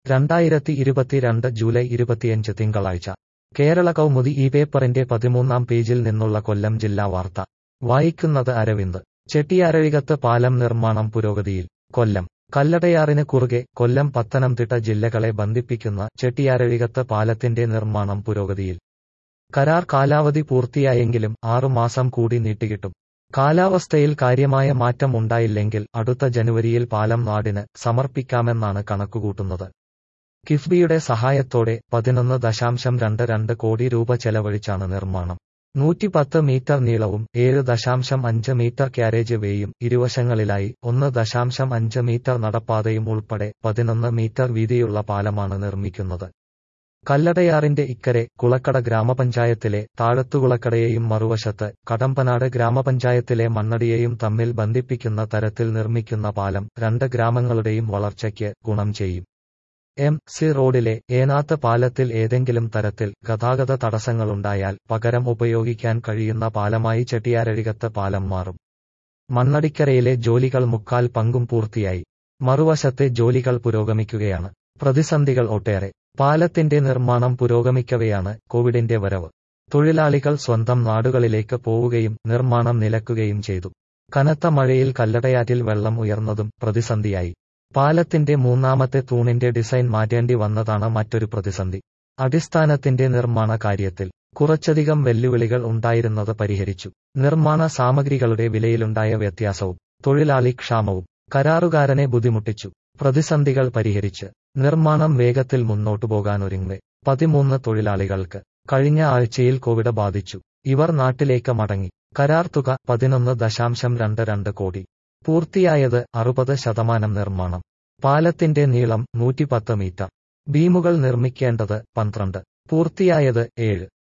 രണ്ടായിരത്തി ഇരുപത്തിരണ്ട് ജൂലൈ ഇരുപത്തിയഞ്ച് തിങ്കളാഴ്ച കേരള കൗമുദി ഈ പേപ്പറിന്റെ പതിമൂന്നാം പേജിൽ നിന്നുള്ള കൊല്ലം ജില്ലാ വാർത്ത വായിക്കുന്നത് അരവിന്ദ് ചെട്ടിയാരഴികത്ത് പാലം നിർമ്മാണം പുരോഗതിയിൽ കൊല്ലം കല്ലടയാറിന് കുറുകെ കൊല്ലം പത്തനംതിട്ട ജില്ലകളെ ബന്ധിപ്പിക്കുന്ന ചെട്ടിയാരഴികത്ത് പാലത്തിന്റെ നിർമ്മാണം പുരോഗതിയിൽ കരാർ കാലാവധി പൂർത്തിയായെങ്കിലും ആറുമാസം കൂടി നീട്ടിക്കിട്ടും കാലാവസ്ഥയിൽ കാര്യമായ മാറ്റം ഉണ്ടായില്ലെങ്കിൽ അടുത്ത ജനുവരിയിൽ പാലം നാടിന് സമർപ്പിക്കാമെന്നാണ് കണക്കുകൂട്ടുന്നത് കിഫ്ബിയുടെ സഹായത്തോടെ പതിനൊന്ന് ദശാംശം രണ്ട് രണ്ട് കോടി രൂപ ചെലവഴിച്ചാണ് നിർമ്മാണം നൂറ്റിപ്പത്ത് മീറ്റർ നീളവും ഏഴ് ദശാംശം അഞ്ച് മീറ്റർ ക്യാരേജ് വേയും ഇരുവശങ്ങളിലായി ഒന്ന് ദശാംശം അഞ്ച് മീറ്റർ നടപ്പാതയും ഉൾപ്പെടെ പതിനൊന്ന് മീറ്റർ വീതിയുള്ള പാലമാണ് നിർമ്മിക്കുന്നത് കല്ലടയാറിന്റെ ഇക്കരെ കുളക്കട ഗ്രാമപഞ്ചായത്തിലെ താഴത്തുകുളക്കടയെയും മറുവശത്ത് കടമ്പനാട് ഗ്രാമപഞ്ചായത്തിലെ മണ്ണടിയെയും തമ്മിൽ ബന്ധിപ്പിക്കുന്ന തരത്തിൽ നിർമ്മിക്കുന്ന പാലം രണ്ട് ഗ്രാമങ്ങളുടെയും വളർച്ചയ്ക്ക് ഗുണം ചെയ്യും എം സി റോഡിലെ ഏനാത്ത് പാലത്തിൽ ഏതെങ്കിലും തരത്തിൽ ഗതാഗത തടസ്സങ്ങളുണ്ടായാൽ പകരം ഉപയോഗിക്കാൻ കഴിയുന്ന പാലമായി ചെട്ടിയാരഴികത്ത് പാലം മാറും മണ്ണടിക്കരയിലെ ജോലികൾ മുക്കാൽ പങ്കും പൂർത്തിയായി മറുവശത്തെ ജോലികൾ പുരോഗമിക്കുകയാണ് പ്രതിസന്ധികൾ ഒട്ടേറെ പാലത്തിന്റെ നിർമ്മാണം പുരോഗമിക്കവെയാണ് കോവിഡിന്റെ വരവ് തൊഴിലാളികൾ സ്വന്തം നാടുകളിലേക്ക് പോവുകയും നിർമ്മാണം നിലക്കുകയും ചെയ്തു കനത്ത മഴയിൽ കല്ലടയാറ്റിൽ വെള്ളം ഉയർന്നതും പ്രതിസന്ധിയായി പാലത്തിന്റെ മൂന്നാമത്തെ തൂണിന്റെ ഡിസൈൻ മാറ്റേണ്ടി വന്നതാണ് മറ്റൊരു പ്രതിസന്ധി അടിസ്ഥാനത്തിന്റെ നിർമ്മാണ കാര്യത്തിൽ കുറച്ചധികം വെല്ലുവിളികൾ ഉണ്ടായിരുന്നത് പരിഹരിച്ചു നിർമ്മാണ സാമഗ്രികളുടെ വിലയിലുണ്ടായ വ്യത്യാസവും തൊഴിലാളി ക്ഷാമവും കരാറുകാരനെ ബുദ്ധിമുട്ടിച്ചു പ്രതിസന്ധികൾ പരിഹരിച്ച് നിർമ്മാണം വേഗത്തിൽ മുന്നോട്ടു പോകാനൊരുങ്ങെ പതിമൂന്ന് തൊഴിലാളികൾക്ക് കഴിഞ്ഞ ആഴ്ചയിൽ കോവിഡ് ബാധിച്ചു ഇവർ നാട്ടിലേക്ക് മടങ്ങി കരാർ തുക പതിനൊന്ന് ദശാംശം രണ്ട് രണ്ട് കോടി പൂർത്തിയായത് അറുപത് ശതമാനം നിർമ്മാണം പാലത്തിന്റെ നീളം നൂറ്റിപ്പത്ത് മീറ്റർ ബീമുകൾ നിർമ്മിക്കേണ്ടത് പന്ത്രണ്ട് പൂർത്തിയായത് ഏഴ്